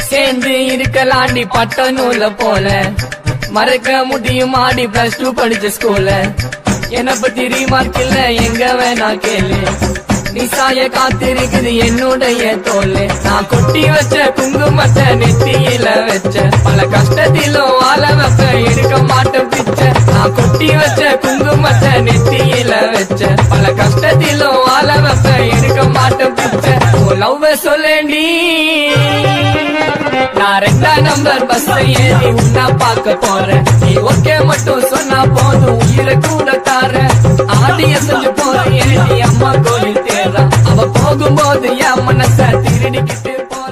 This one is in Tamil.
சேர்ந்து இருக்கலாண்டி பட்ட நூல போல மறக்க முடியும் ஆடி பிளஸ் டூ படிச்ச ஸ்கூல்ல என்ன பத்தி ரீமார்க் இல்ல எங்க வேணா கேளு நிசாய காத்திருக்குது என்னுடைய தோல் நான் கொட்டி வச்ச குங்குமத்தை நெத்தியில வச்ச பல கஷ்டத்திலும் வாழ வைப்ப எடுக்க மாட்டேன் பிச்சை நான் கொட்டி வச்ச குங்குமத்தை நெத்தியில வச்ச பல கஷ்டத்திலும் வாழ வைப்ப எடுக்க மாட்டேன் பிச்சை லவ் சொல்லேண்டி நான் ரெண்டாம் நம்பர் பஸ் ஏறி உன்னை பார்க்க போறேன் நீ ஓகே மட்டும் சொன்னா போதும் உயிரை கூட தார ஆடிய செஞ்சு போறேன் ஏடி அம்மா கோயில் தேர்றா அவ போகும்போது என் மனச திருடிக்கிட்டு போற